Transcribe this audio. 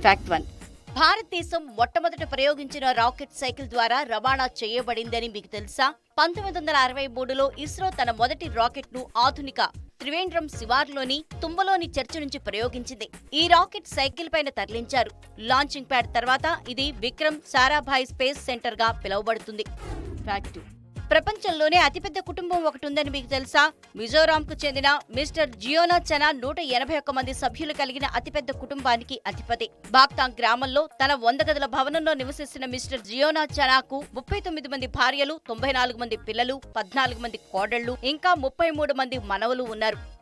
fact one భారతదేశం మొట్టమొదట ప్రయోగించిన రాకెట్ సైకిల్ ద్వారా రవాణా చేయబడిందని మీకు తెలుసా పంతొమ్మిది వందల అరవై మూడులో ఇస్రో తన మొదటి రాకెట్ ను ఆధునిక త్రివేంద్రం శివార్లోని తుంబలోని చర్చ్ నుంచి ప్రయోగించింది ఈ రాకెట్ సైకిల్ పైన తరలించారు లాంచింగ్ ప్యాడ్ తర్వాత ఇది విక్రమ్ సారాభాయ్ స్పేస్ సెంటర్ గా పిలువబడుతుంది ఫ్యాక్ట్ ప్రపంచంలోనే అతిపెద్ద కుటుంబం ఒకటి ఉందని మీకు తెలుసా మిజోరాంకు చెందిన మిస్టర్ జియోనా చనా నూట ఎనభై ఒక్క మంది సభ్యులు కలిగిన అతిపెద్ద కుటుంబానికి అధిపతి బాక్తాంగ్ గ్రామంలో తన వంద గదుల భవనంలో నివసిస్తున్న మిస్టర్ జియోనా చనాకు ముప్పై తొమ్మిది మంది భార్యలు తొంభై నాలుగు మంది పిల్లలు పద్నాలుగు మంది కోడళ్లు ఇంకా ముప్పై మూడు మంది మనవలు ఉన్నారు